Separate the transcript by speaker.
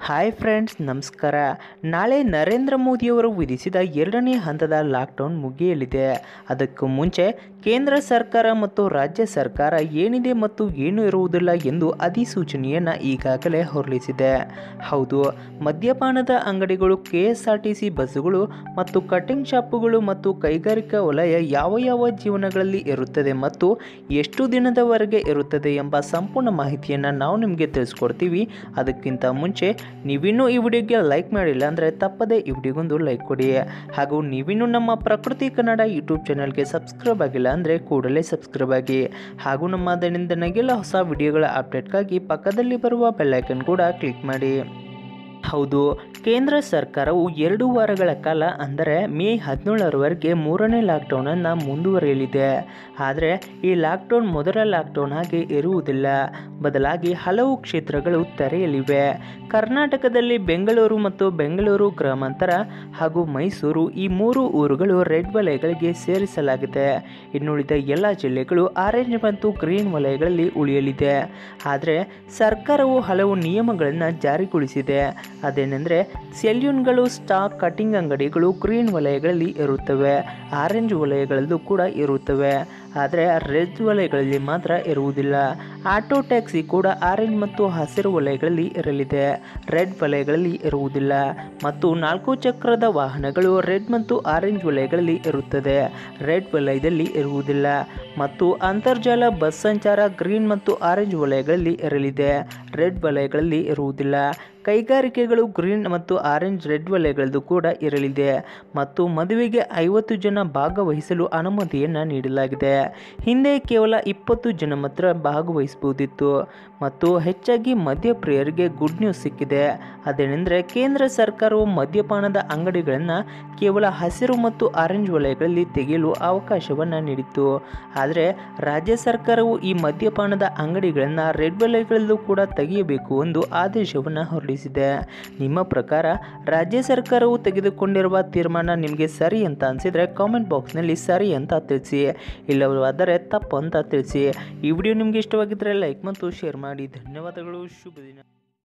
Speaker 1: hi friends ನಮಸ್ಕಾರ ನಾಳೆ ನರೇಂದ್ರ ಮೋದಿಯವರು ವಿಧಿಸಿದ ಎರಡನೇ ಹಂತದ ಲಾಕ್ಡೌನ್ ಮುಗಿಯಲಿದೆ ಅದಕ್ಕೂ ಮುಂಚೆ ಕೇಂದ್ರ ಸರ್ಕಾರ ಮತ್ತು ರಾಜ್ಯ ಸರ್ಕಾರ ಏನಿದೆ ಮತ್ತು ಏನು ಇರುವುದಿಲ್ಲ ಎಂದು ಅಧಿಸೂಚನೆಯನ್ನು ಈಗಾಗಲೇ ಹೊರಡಿಸಿದೆ ಹೌದು ಮದ್ಯಪಾನದ ಅಂಗಡಿಗಳು K S R T C ಬಸ್ಸುಗಳು ಮತ್ತು ಕಟಿಂಗ್ ಶಾಪುಗಳು ಮತ್ತು ಕೈಗಾರಿಕಾ ವಲಯ ಯಾವ ಯಾವ ಜೀವನಗಳಲ್ಲಿ ಇರುತ್ತದೆ ಮತ್ತು ಎಷ್ಟು ದಿನದವರೆಗೆ ಇರುತ್ತದೆ ಎಂಬ ಸಂಪೂರ್ಣ ಮಾಹಿತಿಯನ್ನು ನಾವು ನಿಮಗೆ ತಿಳಿಸ್ಕೊಡ್ತೀವಿ ಅದಕ್ಕಿಂತ ಮುಂಚೆ ನೀವಿನ್ನೂ ಈ ವಿಡಿಯೋಗೆ ಲೈಕ್ ಮಾಡಿಲ್ಲ ಅಂದರೆ ತಪ್ಪದೇ ಈ ವಿಡಿಯೋಗೊಂದು ಲೈಕ್ ಕೊಡಿ ಹಾಗೂ ನೀವಿನ್ನೂ ನಮ್ಮ ಪ್ರಕೃತಿ ಕನ್ನಡ ಯೂಟ್ಯೂಬ್ ಚಾನಲ್ಗೆ ಸಬ್ಸ್ಕ್ರೈಬ್ ಆಗಿಲ್ಲ ಅಂದರೆ ಕೂಡಲೇ ಸಬ್ಸ್ಕ್ರೈಬ್ ಆಗಿ ಹಾಗೂ ನಮ್ಮ ದೈನಂದಿನಗೆಲ್ಲ ಹೊಸ ವಿಡಿಯೋಗಳ ಅಪ್ಡೇಟ್ಗಾಗಿ ಪಕ್ಕದಲ್ಲಿ ಬರುವ ಬೆಲ್ಲೈಕನ್ ಕೂಡ ಕ್ಲಿಕ್ ಮಾಡಿ ಹೌದು ಕೇಂದ್ರ ಸರ್ಕಾರವು ಎರಡು ವಾರಗಳ ಕಾಲ ಅಂದರೆ ಮೇ ಹದಿನೇಳರವರೆಗೆ ಮೂರನೇ ಲಾಕ್ಡೌನನ್ನು ಮುಂದುವರಿಯಲಿದೆ ಆದರೆ ಈ ಲಾಕ್ಡೌನ್ ಮೊದಲ ಲಾಕ್ಡೌನ್ ಆಗಿ ಇರುವುದಿಲ್ಲ ಬದಲಾಗಿ ಹಲವು ಕ್ಷೇತ್ರಗಳು ತೆರೆಯಲಿವೆ ಕರ್ನಾಟಕದಲ್ಲಿ ಬೆಂಗಳೂರು ಮತ್ತು ಬೆಂಗಳೂರು ಗ್ರಾಮಾಂತರ ಹಾಗೂ ಮೈಸೂರು ಈ ಮೂರು ಊರುಗಳು ರೆಡ್ ವಲಯಗಳಿಗೆ ಸೇರಿಸಲಾಗಿದೆ ಇನ್ನುಳಿದ ಎಲ್ಲ ಜಿಲ್ಲೆಗಳು ಆರೆಂಜ್ ಮತ್ತು ಗ್ರೀನ್ ವಲಯಗಳಲ್ಲಿ ಉಳಿಯಲಿದೆ ಆದರೆ ಸರ್ಕಾರವು ಹಲವು ನಿಯಮಗಳನ್ನು ಜಾರಿಗೊಳಿಸಿದೆ ಅದೇನೆಂದರೆ ಸೆಲ್ಯೂನ್ಗಳು ಸ್ಟಾಕ್ ಕಟಿಂಗ್ ಅಂಗಡಿಗಳು ಗ್ರೀನ್ ವಲಯಗಳಲ್ಲಿ ಇರುತ್ತವೆ ಆರೆಂಜ್ ವಲಯಗಳಲ್ಲೂ ಕೂಡ ಇರುತ್ತವೆ ಆದರೆ ರೆಡ್ ವಲಯಗಳಲ್ಲಿ ಮಾತ್ರ ಇರುವುದಿಲ್ಲ ಆಟೋ ಟ್ಯಾಕ್ಸಿ ಕೂಡ ಆರೆಂಜ್ ಮತ್ತು ಹಸಿರು ವಲಯಗಳಲ್ಲಿ ಇರಲಿದೆ ರೆಡ್ ವಲಯಗಳಲ್ಲಿ ಇರುವುದಿಲ್ಲ ಮತ್ತು ನಾಲ್ಕು ಚಕ್ರದ ವಾಹನಗಳು ರೆಡ್ ಮತ್ತು ಆರೆಂಜ್ ವಲಯಗಳಲ್ಲಿ ಇರುತ್ತದೆ ರೆಡ್ ವಲಯದಲ್ಲಿ ಇರುವುದಿಲ್ಲ ಮತ್ತು ಅಂತರ್ಜಾಲ ಬಸ್ ಸಂಚಾರ ಗ್ರೀನ್ ಮತ್ತು ಆರೆಂಜ್ ವಲಯಗಳಲ್ಲಿ ಇರಲಿದೆ ರೆಡ್ ವಲಯಗಳಲ್ಲಿ ಇರುವುದಿಲ್ಲ ಕೈಗಾರಿಕೆಗಳು ಗ್ರೀನ್ ಮತ್ತು ಆರೆಂಜ್ ರೆಡ್ ವಲಯಗಳದ್ದು ಕೂಡ ಇರಲಿದೆ ಮತ್ತು ಮದುವೆಗೆ ಐವತ್ತು ಜನ ಭಾಗವಹಿಸಲು ಅನುಮತಿಯನ್ನು ನೀಡಲಾಗಿದೆ ಹಿಂದೆ ಕೇವಲ ಇಪ್ಪತ್ತು ಜನ ಮಾತ್ರ ಭಾಗವಹಿಸಬಹುದಿತ್ತು ಮತ್ತು ಹೆಚ್ಚಾಗಿ ಮದ್ಯಪ್ರಿಯರಿಗೆ ಗುಡ್ ನ್ಯೂಸ್ ಸಿಕ್ಕಿದೆ ಅದೇನೆಂದರೆ ಕೇಂದ್ರ ಸರ್ಕಾರವು ಮದ್ಯಪಾನದ ಅಂಗಡಿಗಳನ್ನು ಕೇವಲ ಹಸಿರು ಮತ್ತು ಆರೆಂಜ್ ವಲಯಗಳಲ್ಲಿ ತೆಗೆಯಲು ಅವಕಾಶವನ್ನು ನೀಡಿತ್ತು ಆದರೆ ರಾಜ್ಯ ಸರ್ಕಾರವು ಈ ಮದ್ಯಪಾನದ ಅಂಗಡಿಗಳನ್ನು ರೆಡ್ ವಲಯಗಳಲ್ಲೂ ಕೂಡ ತೆಗೆಯಬೇಕು ಎಂದು ಆದೇಶವನ್ನು ಹೊರಡಿಸಿದೆ ನಿಮ್ಮ ಪ್ರಕಾರ ರಾಜ್ಯ ಸರ್ಕಾರವು ತೆಗೆದುಕೊಂಡಿರುವ ತೀರ್ಮಾನ ನಿಮಗೆ ಸರಿ ಅಂತ ಅನಿಸಿದರೆ ಕಾಮೆಂಟ್ ಬಾಕ್ಸ್ನಲ್ಲಿ ಸರಿ ಅಂತ ತಿಳಿಸಿ ಇಲ್ಲವಾದರೆ ತಪ್ಪು ಅಂತ ತಿಳಿಸಿ ಈ ವಿಡಿಯೋ ನಿಮಗೆ ಇಷ್ಟವಾಗಿದ್ದರೆ ಲೈಕ್ ಮತ್ತು ಶೇರ್ ಮಾಡಿ ಧನ್ಯವಾದಗಳು ಶುಭ ದಿನ